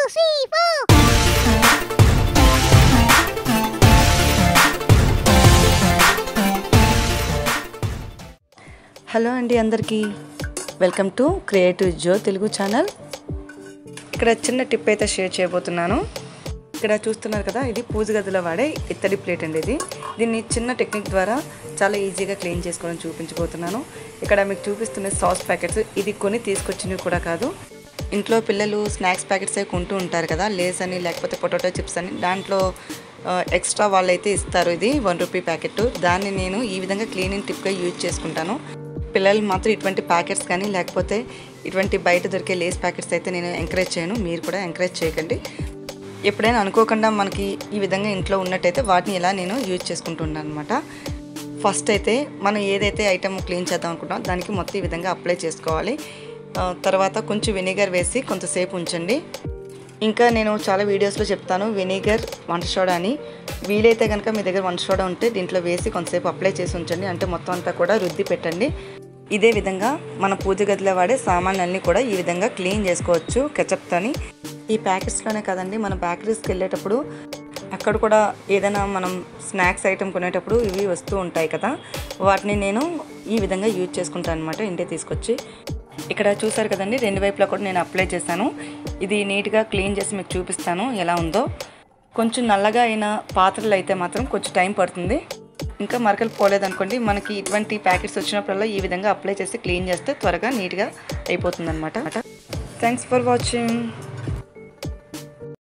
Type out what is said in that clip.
three, four. Hello అండి అందరికీ welcome to creative Jo Telugu channel ఇక్కడ చిన్న టిప్ అయితే షేర్ చేయబోతున్నాను ఇక్కడ చూస్తున్నారు కదా ఇది పూజ గదిలో వాడే ఇత్తడి ప్లేట్ అండి ఇది దీన్ని చిన్న టెక్నిక్ ద్వారా చాలా ఈజీగా క్లీన్ చేసుకోవడం చూపించబోతున్నాను ఇక్కడ మీకు చూపిస్తున్న సాస్ ప్యాకెట్స్ ఇది కొని తీసుకొచ్చినవి కూడా కాదు ఇంట్లో పిల్లలు స్నాక్స్ ప్యాకెట్స్ అవి కొంటూ ఉంటారు కదా లేస్ అని లేకపోతే పొటాటో చిప్స్ అని దాంట్లో ఎక్స్ట్రా వాళ్ళు అయితే ఇస్తారు ఇది వన్ రూపీ ప్యాకెట్ దాన్ని నేను ఈ విధంగా క్లీనింగ్ టిప్గా యూజ్ చేసుకుంటాను పిల్లలు మాత్రం ఇటువంటి ప్యాకెట్స్ కానీ లేకపోతే ఇటువంటి బయట దొరికే లేస్ ప్యాకెట్స్ అయితే నేను ఎంకరేజ్ చేయను మీరు కూడా ఎంకరేజ్ చేయకండి ఎప్పుడైనా అనుకోకుండా మనకి ఈ విధంగా ఇంట్లో ఉన్నట్టయితే వాటిని ఇలా నేను యూజ్ చేసుకుంటున్నాను అనమాట ఫస్ట్ అయితే మనం ఏదైతే ఐటమ్ క్లీన్ చేద్దాం అనుకుంటామో దానికి మొత్తం ఈ విధంగా అప్లై చేసుకోవాలి ఆ, తర్వాత కొంచెం వెనిగర్ వేసి కొంతసేపు ఉంచండి ఇంకా నేను చాలా వీడియోస్లో చెప్తాను వెనిగర్ వంట సోడా అని వీలైతే కనుక మీ దగ్గర వంట సోడా ఉంటే దీంట్లో వేసి కొంతసేపు అప్లై చేసి ఉంచండి అంటే మొత్తం అంతా కూడా రుద్ది పెట్టండి ఇదే విధంగా మన పూజ గదిలో వాడే సామాన్లన్నీ కూడా ఈ విధంగా క్లీన్ చేసుకోవచ్చు కెచప్తోని ఈ ప్యాకెట్స్లోనే కదండి మన బేకరీస్కి వెళ్ళేటప్పుడు అక్కడ కూడా ఏదైనా మనం స్నాక్స్ ఐటెం కొనేటప్పుడు ఇవి వస్తూ ఉంటాయి కదా వాటిని నేను ఈ విధంగా యూజ్ చేసుకుంటాను అనమాట ఇంటికి తీసుకొచ్చి ఇక్కడ చూసారు కదండి రెండు వైపులా కూడా నేను అప్లై చేశాను ఇది నీట్గా క్లీన్ చేసి మీకు చూపిస్తాను ఎలా ఉందో కొంచెం నల్లగా అయిన పాత్రలు అయితే మాత్రం కొంచెం టైం పడుతుంది ఇంకా మరకలు పోలేదనుకోండి మనకి ఇటువంటి ప్యాకెట్స్ వచ్చినప్పుడల్లా ఈ విధంగా అప్లై చేసి క్లీన్ చేస్తే త్వరగా నీట్గా అయిపోతుంది అనమాట థ్యాంక్స్ ఫర్ వాచింగ్